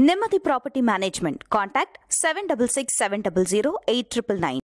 Nimati Property Management. Contact 766 700 8999.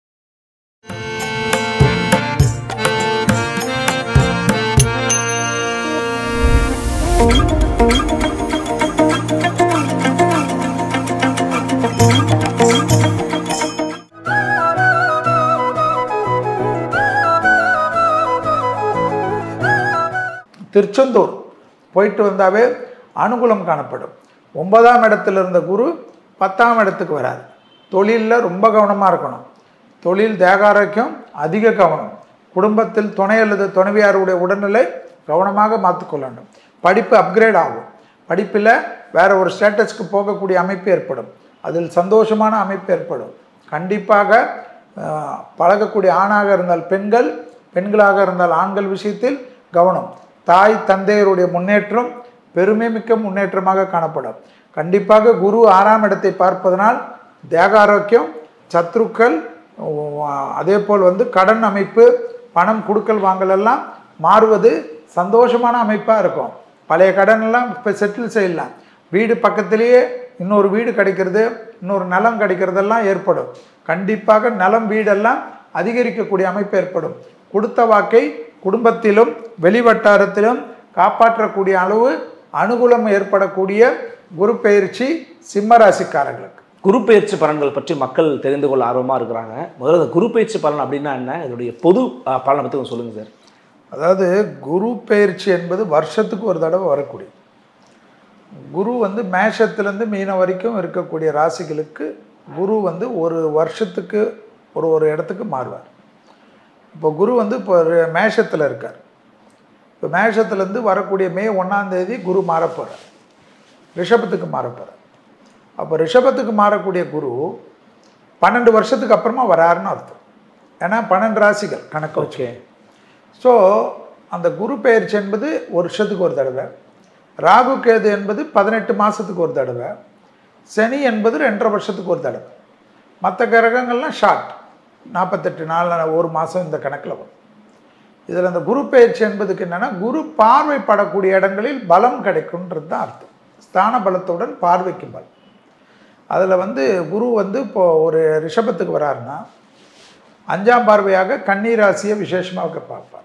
Tiruchendur போயிட்டு வந்தாவே அனுகூலம் காணப்படும் ஒன்பதாம் இடத்துல இருந்த குரு பத்தாம் இடத்துக்கு வராது தொழிலில் ரொம்ப கவனமாக இருக்கணும் தொழில் தேகாரோக்கியம் அதிக கவனம் குடும்பத்தில் துணை அல்லது துணைவியாருடைய உடல்நிலை கவனமாக மாற்றிக்கொள்ள வேண்டும் படிப்பு அப்கிரேட் ஆகும் படிப்பில் வேற ஒரு ஸ்டேட்டஸ்க்கு போகக்கூடிய அமைப்பு ஏற்படும் அதில் சந்தோஷமான அமைப்பு ஏற்படும் கண்டிப்பாக அஹ், பழகக்கூடிய ஆணாக இருந்தால் பெண்கள் பெண்களாக இருந்தால் ஆண்கள் விஷயத்தில் கவனம் தாய் தந்தையருடைய முன்னேற்றம் பெருமை மிக்க முன்னேற்றமாக காணப்படும் கண்டிப்பாக குரு ஆறாம் இடத்தை பார்ப்பதனால் தேக ஆரோக்கியம் சத்ருக்கள் அதே போல் வந்து கடன் அமைப்பு பணம் கொடுக்கல் வாங்கல் எல்லாம் மாறுவது சந்தோஷமான அமைப்பாக இருக்கும் பழைய கடன் எல்லாம் இப்போ செட்டில் செய்யலாம் வீடு பக்கத்திலேயே இன்னொரு வீடு கிடைக்கிறது இன்னொரு நிலம் கிடைக்கிறதெல்லாம் ஏற்படும் கண்டிப்பாக நிலம் வீடெல்லாம் அதிகரிக்கக்கூடிய அமைப்பு ஏற்படும் கொடுத்த வாக்கை குடும்பத்திலும் வெளிவட்டாரத்திலும் காப்பாற்றக்கூடிய அளவு அனுகூலம் ஏற்படக்கூடிய குரு பயிற்சி சிம்ம ராசிக்காரர்களுக்கு குரு பயிற்சி பலன்கள் பற்றி மக்கள் தெரிந்து கொள்ள ஆர்வமாக இருக்கிறாங்க முதல்ல இந்த குரு பயிற்சி பலன் அப்படின்னா என்ன இதனுடைய பொது அஹ், பலனை பற்றி கொஞ்சம் சொல்லுங்கள் சார் அதாவது குரு பயிற்சி என்பது வருஷத்துக்கு ஒரு தடவை வரக்கூடிய குரு வந்து மேஷத்துலேருந்து மீன வரைக்கும் இருக்கக்கூடிய ராசிகளுக்கு குரு வந்து ஒரு வருஷத்துக்கு ஒரு ஒரு இடத்துக்கு மாறுவார் இப்போ குரு வந்து இப்போ மேஷத்தில் இருக்கார் இப்போ மேஷத்துலேருந்து வரக்கூடிய மே ஒன்றாம் தேதி குரு மாறப்போகிறார் ரிஷபத்துக்கு மாறப்போகிறார் அப்போ ரிஷபத்துக்கு மாறக்கூடிய குரு பன்னெண்டு வருஷத்துக்கு அப்புறமா வராருன்னு அர்த்தம் ஏன்னா பன்னெண்டு ராசிகள் கணக்கு வச்சு ஓகே ஸோ அந்த குரு பெயர்ச்சி என்பது ஒரு வருஷத்துக்கு ஒரு தடவை ராகு கேது என்பது பதினெட்டு மாதத்துக்கு ஒரு தடவை சனி என்பது ரெண்டரை வருஷத்துக்கு ஒரு தடவை மற்ற கிரகங்கள்லாம் ஷார்ட் நாற்பத்தெட்டு நாள் ஒரு மாதம் இந்த கணக்கில் வரும் இதில் அந்த குரு பெயர்ச்சி என்பதுக்கு என்னென்னா குரு பார்வைப்படக்கூடிய இடங்களில் பலம் கிடைக்கும்ன்றது தான் அர்த்தம் ஸ்தான பலத்துடன் பார்வைக்கு பலம் அதில் வந்து குரு வந்து இப்போ ஒரு ரிஷபத்துக்கு வராருன்னா அஞ்சாம் பார்வையாக கன்னி ராசியை விசேஷமாக பார்ப்பார்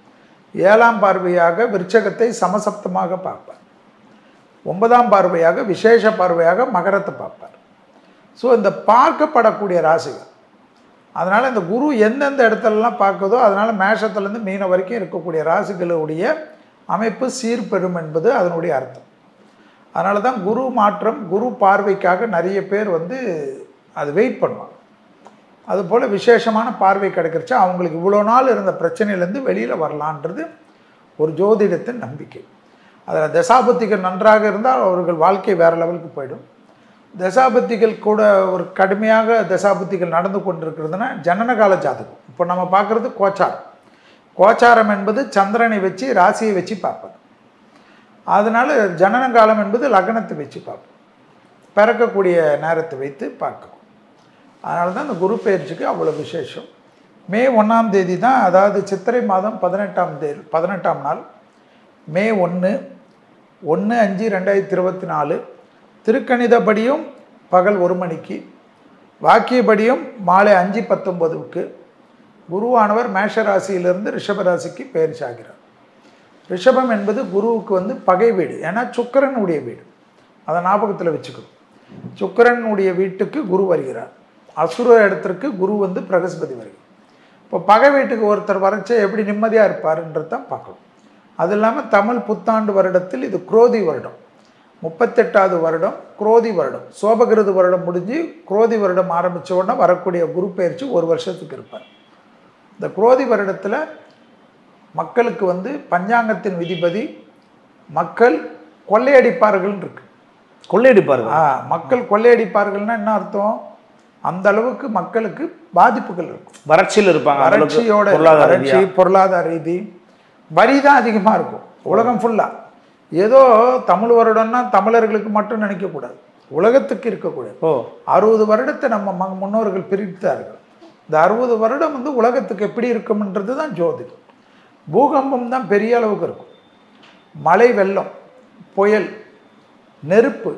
ஏழாம் பார்வையாக விருச்சகத்தை சமசப்தமாக பார்ப்பார் ஒன்பதாம் பார்வையாக விசேஷ பார்வையாக மகரத்தை பார்ப்பார் ஸோ இந்த பார்க்கப்படக்கூடிய ராசிகள் அதனால் இந்த குரு எந்தெந்த இடத்துலலாம் பார்க்குதோ அதனால் மேஷத்துலேருந்து மீன வரைக்கும் இருக்கக்கூடிய ராசிகளுடைய அமைப்பு சீர்பெறும் என்பது அதனுடைய அர்த்தம் அதனால தான் குரு மாற்றம் குரு பார்வைக்காக நிறைய பேர் வந்து அது வெயிட் பண்ணுவாங்க அதுபோல் விசேஷமான பார்வை கிடைக்கிறச்சா அவங்களுக்கு இவ்வளோ நாள் இருந்த பிரச்சனையிலேருந்து வெளியில் வரலான்றது ஒரு ஜோதிடத்தின் நம்பிக்கை அதில் தசாபத்திகள் நன்றாக இருந்தால் அவர்கள் வாழ்க்கை வேறு லெவலுக்கு போயிடும் தசாபத்திகள் கூட ஒரு கடுமையாக தசாபத்திகள் நடந்து கொண்டிருக்கிறதுனா ஜனனகால ஜாதகம் இப்போ நம்ம பார்க்குறது கோச்சாரம் கோச்சாரம் என்பது சந்திரனை வச்சு ராசியை வச்சு பார்ப்பது அதனால் ஜனன காலம் என்பது லக்னத்தை வச்சு பார்ப்போம் பிறக்கக்கூடிய நேரத்தை வைத்து பார்க்கணும் அதனால தான் இந்த குரு பயிற்சிக்கு அவ்வளோ விசேஷம் மே ஒன்றாம் தேதி தான் அதாவது சித்திரை மாதம் பதினெட்டாம் தேதி பதினெட்டாம் நாள் மே ஒன்று ஒன்று அஞ்சு ரெண்டாயிரத்தி இருபத்தி நாலு திருக்கணிதப்படியும் பகல் ஒரு மணிக்கு வாக்கியப்படியும் மாலை அஞ்சு பத்தொம்போதுக்கு குருவானவர் மேஷ ராசியிலிருந்து ரிஷப ராசிக்கு பயிற்சி ஆகிறார் ரிஷபம் என்பது குருவுக்கு வந்து பகை வீடு ஏன்னா சுக்கிரனுடைய வீடு அதை ஞாபகத்தில் வச்சுக்கணும் சுக்கிரனுடைய வீட்டுக்கு குரு வருகிறார் அசுர இடத்திற்கு குரு வந்து பிரகஸ்பதி வருகிறார் இப்போ பகை வீட்டுக்கு ஒருத்தர் வரைச்ச எப்படி நிம்மதியாக இருப்பாருன்றது தான் பார்க்கணும் அது இல்லாமல் தமிழ் புத்தாண்டு வருடத்தில் இது குரோதி வருடம் முப்பத்தெட்டாவது வருடம் குரோதி வருடம் சோபகிருது வருடம் முடிஞ்சு குரோதி வருடம் ஆரம்பித்த உடனே வரக்கூடிய குரு பயிற்சி ஒரு வருஷத்துக்கு இருப்பார் இந்த குரோதி வருடத்தில் மக்களுக்கு வந்து பஞ்சாங்கத்தின் விதிபதி மக்கள் கொள்ளையடிப்பார்கள் இருக்கு கொள்ளையடிப்பார்கள் ஆ, மக்கள் கொள்ளையடிப்பார்கள்னா என்ன அர்த்தம் அந்த அளவுக்கு மக்களுக்கு பாதிப்புகள் இருக்கும் வறட்சியில் இருப்பாங்க அந்த அளவுக்கு வறட்சியோட பொருளாதார வறட்சி ரீதியா. பொருளாதார ரீதி வரி தான் அதிகமாக இருக்கும் உலகம் ஃபுல்லாக ஏதோ தமிழ் வருடம்னா தமிழர்களுக்கு மட்டும் நினைக்கக்கூடாது உலகத்துக்கு இருக்கக்கூடாது ஓ அறுபது வருடத்தை நம்ம ம- முன்னோர்கள் பிரித்தார்கள் இந்த அறுபது வருடம் வந்து உலகத்துக்கு எப்படி இருக்கும்ன்றது தான் ஜோதிடம் பூகம்பம் தான் பெரிய அளவுக்கு இருக்கும் மழை வெள்ளம் புயல் நெருப்பு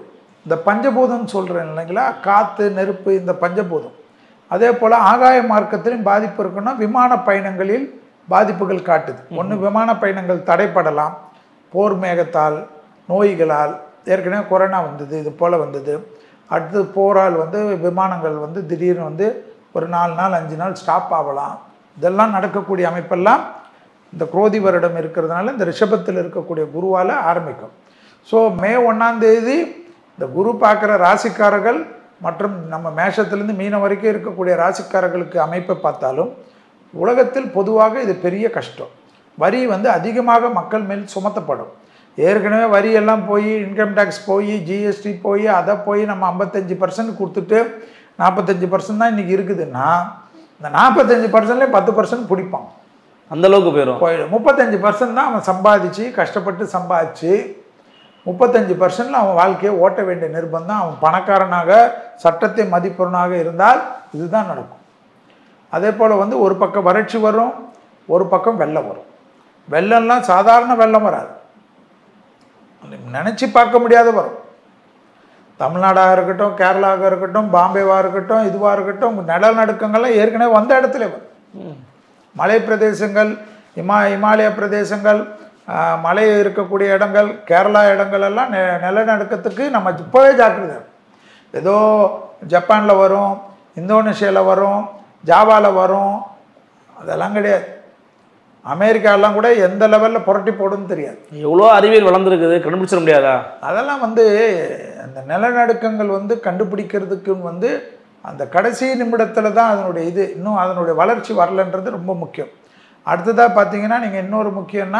இந்த பஞ்சபூதம் சொல்கிறேன் இல்லைங்களா காற்று நெருப்பு இந்த பஞ்சபூதம் அதே போல் ஆகாய மார்க்கத்திலும் பாதிப்பு இருக்குன்னா விமான பயணங்களில் பாதிப்புகள் காட்டுது ஒன்று விமான பயணங்கள் தடைப்படலாம் போர் மேகத்தால் நோய்களால் ஏற்கனவே கொரோனா வந்தது இது போல் வந்தது அடுத்து போரால் வந்து விமானங்கள் வந்து திடீர்னு வந்து ஒரு நாலு நாள் அஞ்சு நாள் ஸ்டாப் ஆகலாம் இதெல்லாம் நடக்கக்கூடிய அமைப்பெல்லாம் இந்த குரோதி வருடம் இருக்கிறதுனால இந்த ரிஷபத்தில் இருக்கக்கூடிய குருவால் ஆரம்பிக்கும் ஸோ மே ஒன்றாம் தேதி இந்த குரு பார்க்குற ராசிக்காரர்கள் மற்றும் நம்ம மேஷத்துலேருந்து மீனம் வரைக்கும் இருக்கக்கூடிய ராசிக்காரர்களுக்கு அமைப்பை பார்த்தாலும் உலகத்தில் பொதுவாக இது பெரிய கஷ்டம் வரி வந்து அதிகமாக மக்கள் மேல் சுமத்தப்படும் ஏற்கனவே வரி எல்லாம் போய் இன்கம் டேக்ஸ் போய் ஜிஎஸ்டி போய் அதை போய் நம்ம ஐம்பத்தஞ்சு பர்சன்ட் கொடுத்துட்டு நாற்பத்தஞ்சு பர்சன்ட் தான் இன்றைக்கி இருக்குதுன்னா இந்த நாற்பத்தஞ்சு பர்சன்ட்லேயே பத்து பர்சன்ட் பிடிப்பான் அந்த அளவுக்கு போயிடும் போயிடும் முப்பத்தஞ்சு பர்சன்ட் தான் அவன் சம்பாதிச்சு கஷ்டப்பட்டு சம்பாதிச்சு முப்பத்தஞ்சு பர்சன்ட்ல அவன் வாழ்க்கையை ஓட்ட வேண்டிய நிர்பந்தம் அவன் பணக்காரனாக சட்டத்தை மதிப்பவனாக இருந்தால் இதுதான் நடக்கும் அதே போல் வந்து ஒரு பக்கம் வறட்சி வரும் ஒரு பக்கம் வெள்ளம் வரும் வெள்ளம்லாம் சாதாரண வெள்ளம் வராது நினச்சி பார்க்க முடியாத வரும் தமிழ்நாடாக இருக்கட்டும் கேரளாவாக இருக்கட்டும் பாம்பேவாக இருக்கட்டும் இதுவாக இருக்கட்டும் நிலநடுக்கங்கள்லாம் ஏற்கனவே வந்த இடத்துல வரும் மலை பிரதேசங்கள் இமா இமாலய பிரதேசங்கள் ஆஹ், மலை இருக்கக்கூடிய இடங்கள் கேரளா இடங்கள் எல்லாம் நெ நிலநடுக்கத்துக்கு நம்ம இப்போவே ஜாக்கிரதை ஏதோ ஜப்பானில் வரும் இந்தோனேஷியாவில் வரும் ஜாவாவில் வரும் அதெல்லாம் கிடையாது அமெரிக்காலாம் கூட எந்த லெவலில் புரட்டி போடுன்னு தெரியாது எவ்வளோ அறிவியல் வளர்ந்துருக்குது கண்டுபிடிச்சிட முடியாதா அதெல்லாம் வந்து அந்த நிலநடுக்கங்கள் வந்து கண்டுபிடிக்கிறதுக்கு வந்து அந்த கடைசி நிமிடத்தில் தான் அதனுடைய இது இன்னும் அதனுடைய வளர்ச்சி வரலன்றது ரொம்ப முக்கியம் அடுத்ததாக பார்த்தீங்கன்னா நீங்கள் இன்னொரு முக்கியம்னா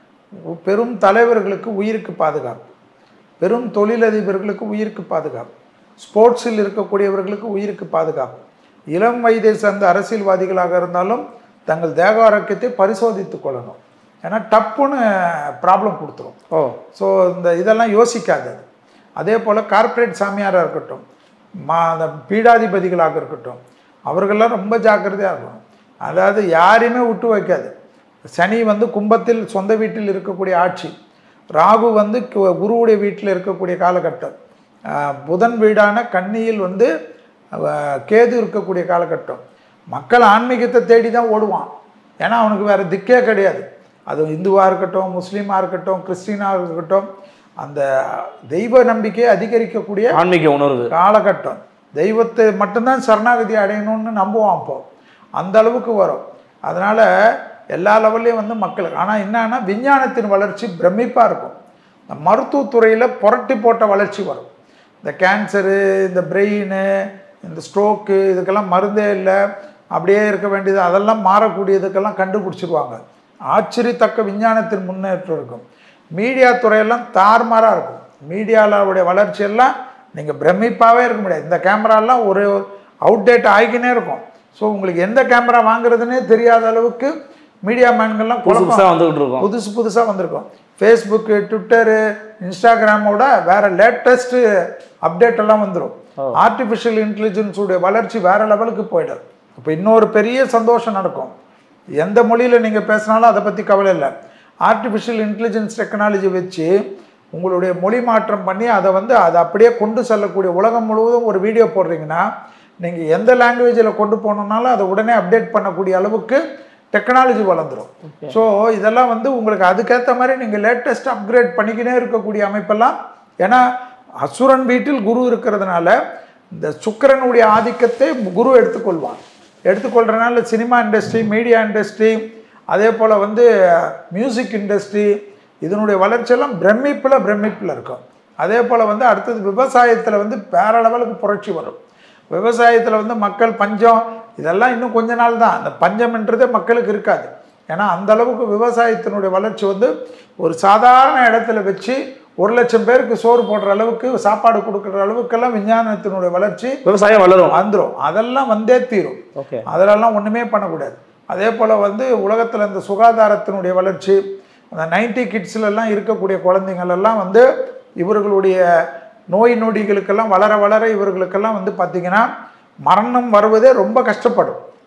பெரும் தலைவர்களுக்கு உயிருக்கு பாதுகாப்பு பெரும் தொழிலதிபர்களுக்கு உயிருக்கு பாதுகாப்பு ஸ்போர்ட்ஸில் இருக்கக்கூடியவர்களுக்கு உயிருக்கு பாதுகாப்பு இளம் வயதை சார்ந்த அரசியல்வாதிகளாக இருந்தாலும் தங்கள் தேக ஆரோக்கியத்தை பரிசோதித்துக் கொள்ளணும் ஏன்னா டப்புன்னு ப்ராப்ளம் கொடுத்துரும் ஓ ஸோ இந்த இதெல்லாம் யோசிக்காது அது. அதே போல் கார்ப்பரேட் சாமியாராக இருக்கட்டும் மா அந்த பீடாதிபதிகளாக இருக்கட்டும் அவர்கள்லாம் ரொம்ப ஜாக்கிரதையாக இருக்கணும் அதாவது யாரையுமே விட்டு வைக்காது சனி வந்து கும்பத்தில் சொந்த வீட்டில் இருக்கக்கூடிய ஆட்சி ராகு வந்து கு- குருவுடைய வீட்டில் இருக்கக்கூடிய காலகட்டம் ஆஹ் புதன் வீடான கன்னியில் வந்து அஹ், கேது இருக்கக்கூடிய காலகட்டம் மக்கள் ஆன்மீகத்தை தேடி தான் ஓடுவான் ஏன்னா அவனுக்கு வேறு திக்கே கிடையாது அது இந்துவாக இருக்கட்டும் முஸ்லீமாக இருக்கட்டும் கிறிஸ்டினாக இருக்கட்டும் அந்த தெய்வ நம்பிக்கையை அதிகரிக்கக்கூடிய ஆன்மீக உணர்வு காலகட்டம் தெய்வத்தை மட்டும்தான் சரணாகதி அடையணும்னு நம்புவான் அப்போ அந்த அளவுக்கு வரும் அதனால் எல்லா லெவல்லையும் வந்து மக்களுக்கு ஆனால் என்னன்னா விஞ்ஞானத்தின் வளர்ச்சி பிரமிப்பாக இருக்கும் இந்த மருத்துவத்துறையில் புரட்டி போட்ட வளர்ச்சி வரும் இந்த கேன்சரு இந்த பிரெயின் இந்த ஸ்ட்ரோக்கு இதுக்கெல்லாம் மருந்தே இல்லை அப்படியே இருக்க வேண்டியது அதெல்லாம் மாறக்கூடியதுக்கெல்லாம் கண்டுபிடிச்சிருவாங்க ஆச்சரியத்தக்க விஞ்ஞானத்தின் முன்னேற்றம் இருக்கும் மீடியா துறையெல்லாம் தாறுமாறாக இருக்கும் மீடியாவுடைய வளர்ச்சியெல்லாம் நீங்கள் பிரமிப்பாகவே இருக்க முடியாது இந்த கேமராலாம் ஒரு அவுடேட் ஆகிக்கினே இருக்கும் ஸோ உங்களுக்கு எந்த கேமரா வாங்குறதுனே தெரியாத அளவுக்கு மீடியா மேன்கள்லாம் புதுசு குழப்பம் புதுசாக வந்துகிட்டு இருக்கோம் புதுசு புதுசாக வந்திருக்கும் ஃபேஸ்புக்கு ட்விட்டரு இன்ஸ்டாகிராமோட வேற லேட்டஸ்ட்டு அப்டேட் எல்லாம் வந்துடும் ஆர்டிஃபிஷியல் இன்டெலிஜென்ஸுடைய வளர்ச்சி வேற லெவலுக்கு போயிடும் இப்போ இன்னொரு பெரிய சந்தோஷம் நடக்கும் எந்த மொழியில் நீங்கள் பேசினாலும் அதை பற்றி கவலை இல்லை ஆர்டிஃபிஷியல் இன்டெலிஜென்ஸ் டெக்னாலஜி வச்சு உங்களுடைய மொழி மாற்றம் பண்ணி அதை வந்து அதை அப்படியே கொண்டு செல்லக்கூடிய உலகம் முழுவதும் ஒரு வீடியோ போடுறீங்கன்னா நீங்கள் எந்த லாங்குவேஜில் கொண்டு போகணுன்னாலும் அதை உடனே அப்டேட் பண்ணக்கூடிய அளவுக்கு டெக்னாலஜி வளர்ந்துடும் ஸோ இதெல்லாம் வந்து உங்களுக்கு அதுக்கேற்ற மாதிரி நீங்கள் லேட்டஸ்ட் அப்கிரேட் பண்ணிக்கினே இருக்கக்கூடிய அமைப்பெல்லாம் ஏன்னா அசுரன் வீட்டில் குரு இருக்கிறதுனால இந்த சுக்கிரனுடைய ஆதிக்கத்தை குரு எடுத்துக்கொள்வான் எடுத்துக்கொள்றதுனால சினிமா இண்டஸ்ட்ரி மீடியா இண்டஸ்ட்ரி அதே போல் வந்து மியூசிக் இண்டஸ்ட்ரி இதனுடைய வளர்ச்சியெல்லாம் பிரமிப்பில் பிரமிப்பில் இருக்கும் அதே போல் வந்து அடுத்தது விவசாயத்தில் வந்து வேற லெவலுக்கு புரட்சி வரும் விவசாயத்தில் வந்து மக்கள் பஞ்சம் இதெல்லாம் இன்னும் கொஞ்ச நாள் தான் அந்த பஞ்சம்ன்றதே மக்களுக்கு இருக்காது ஏன்னா அந்த அளவுக்கு விவசாயத்தினுடைய வளர்ச்சி வந்து ஒரு சாதாரண இடத்துல வச்சு ஒரு லட்சம் பேருக்கு சோறு போடுற அளவுக்கு சாப்பாடு கொடுக்குற அளவுக்கெல்லாம் விஞ்ஞானத்தினுடைய வளர்ச்சி விவசாயம் வளரும் வந்துடும் அதெல்லாம் வந்தே தீரும் ஓகே அதிலெல்லாம் ஒன்றுமே பண்ணக்கூடாது அதே போல் வந்து உலகத்தில் இந்த சுகாதாரத்தினுடைய வளர்ச்சி அந்த நைன்டி கிட்ஸ்லலாம் இருக்கக்கூடிய குழந்தைங்கள் எல்லாம் வந்து இவர்களுடைய நோய் நொடிகளுக்கெல்லாம் வளர வளர இவர்களுக்கெல்லாம் வந்து பார்த்திங்கன்னா மரணம் வருவதே ரொம்ப கஷ்டப்படும்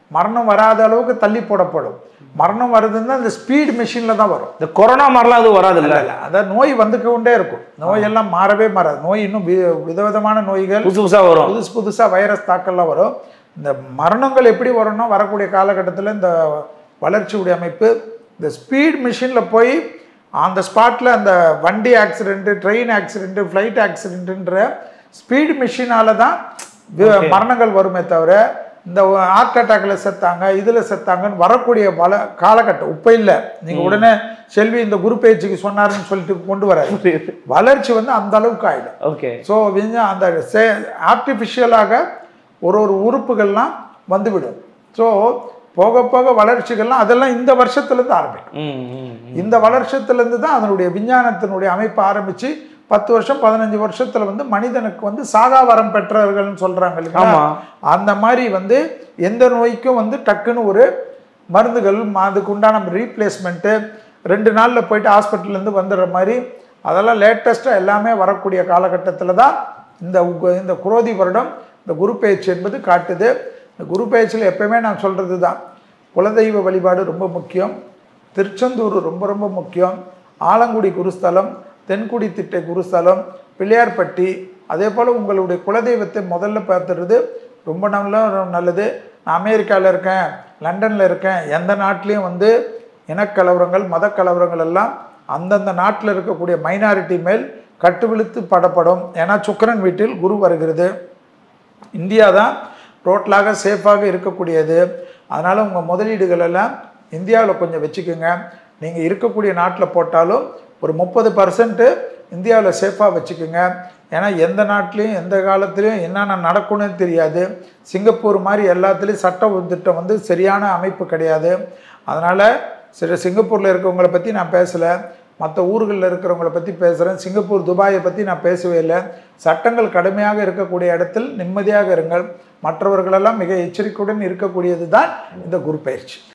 மரணம் வராத அளவுக்கு தள்ளி போடப்படும் மரணம் வருதுன்னா அந்த ஸ்பீட் மிஷினில் தான் வரும் இந்த கொரோனா மாதிரிலாம் அது வராது இல்ல இல்ல அதான் நோய் வந்து கொண்டே இருக்கும் நோயெல்லாம் மாறவே மாறாது நோய் இன்னும் வி- விதவிதமான நோய்கள் புதுசு புதுசா வரும் புதுசு புதுசாக வைரஸ் தாக்கல்லாம் வரும் இந்த மரணங்கள் எப்படி வரும்னா வரக்கூடிய காலகட்டத்தில் இந்த வளர்ச்சியுடைய அமைப்பு இந்த ஸ்பீட் மிஷினில் போய் அந்த ஸ்பாட்டில் அந்த வண்டி ஆக்சிடென்ட்டு ட்ரெயின் ஆக்சிடென்ட்டு ஃப்ளைட் ஆக்சிடென்ட்டுன்ற ஸ்பீட் மிஷினால தான் வி- மரணங்கள் வருமே தவிர இந்த ஹார்ட் அட்டாக்ல செத்தாங்க இதில் செத்தாங்கன்னு வரக்கூடிய வள காலகட்டம் இப்போ இல்லை நீங்கள் உடனே செல்வி இந்த குரு பேச்சுக்கு சொன்னாருன்னு சொல்லிட்டு கொண்டு வராது வளர்ச்சி வந்து அந்த அளவுக்கு ஆயிடும் ஓகே ஸோ அந்த ஆர்டிஃபிஷியலாக ஒரு ஒரு உறுப்புகள்லாம் வந்துவிடும் ஸோ போக போக வளர்ச்சிகள்லாம் அதெல்லாம் இந்த வருஷத்துலேருந்து ஆரம்பிக்கும் ம் ம் ம். இந்த வருஷத்துலேருந்து தான் அதனுடைய விஞ்ஞானத்தினுடைய அமைப்பு ஆரம்பித்து பத்து வருஷம் பதினஞ்சு வருஷத்துல வந்து மனிதனுக்கு வந்து சாகா வரம் பெற்றவர்கள்னு சொல்றாங்க இல்லைங்களா ஆமா. அந்த மாதிரி வந்து எந்த நோய்க்கும் வந்து டக்குன்னு ஒரு மருந்துகள் ம- அதுக்கு உண்டான ரீப்ளேஸ்மெண்ட்டு ரெண்டு நாளில் போயிட்டு ஹாஸ்பிட்டல்லேருந்து வந்துடுற மாதிரி அதெல்லாம் லேட்டஸ்ட்டாக எல்லாமே வரக்கூடிய காலகட்டத்தில் தான் இந்த உக- இந்த குரோதி வருடம் இந்த குரு பயிற்சி என்பது காட்டுது இந்த குரு பயிற்சியில் எப்பயுமே நான் சொல்கிறது தான் குலதெய்வ வழிபாடு ரொம்ப முக்கியம் திருச்செந்தூர் ரொம்ப ரொம்ப முக்கியம் ஆலங்குடி குருஸ்தலம் தென்குடி திட்டை குருஸ்தலம் பிள்ளையார்பட்டி அதே போல் உங்களுடைய குலதெய்வத்தை முதல்ல பார்த்துறது ரொம்ப நல்ல நல்லது நான் அமெரிக்காவில் இருக்கேன் லண்டனில் இருக்கேன் எந்த நாட்டிலையும் வந்து இனக்கலவரங்கள் மத கலவரங்கள் எல்லாம் அந்தந்த நாட்டில் இருக்கக்கூடிய மைனாரிட்டி மேல் கட்டுவிழுத்து படப்படும் ஏன்னா சுக்கிரன் வீட்டில் குரு வருகிறது இந்தியா தான் டோட்டலாக சேஃபாக இருக்கக்கூடியது அதனால் உங்கள் முதலீடுகள் எல்லாம் இந்தியாவில் கொஞ்சம் வச்சுக்கோங்க நீங்கள் இருக்கக்கூடிய நாட்டில் போட்டாலும் ஒரு முப்பது பர்சன்ட்டு இந்தியாவில் சேஃபாக வச்சுக்கோங்க ஏன்னா எந்த நாட்டிலையும் எந்த காலத்துலையும் என்னென்ன நடக்கும்னு தெரியாது சிங்கப்பூர் மாதிரி எல்லாத்துலேயும் சட்ட திட்டம் வந்து சரியான அமைப்பு கிடையாது அதனால் சரி சிங்கப்பூரில் இருக்கவங்கள பற்றி நான் பேசலை மற்ற ஊர்களில் இருக்கிறவங்கள பற்றி பேசுகிறேன் சிங்கப்பூர் துபாயை பற்றி நான் பேசவே இல்லை சட்டங்கள் கடுமையாக இருக்கக்கூடிய இடத்தில் நிம்மதியாக இருங்கள் மற்றவர்களெல்லாம் மிக எச்சரிக்கையுடன் இருக்கக்கூடியது தான் இந்த குரு பயிற்சி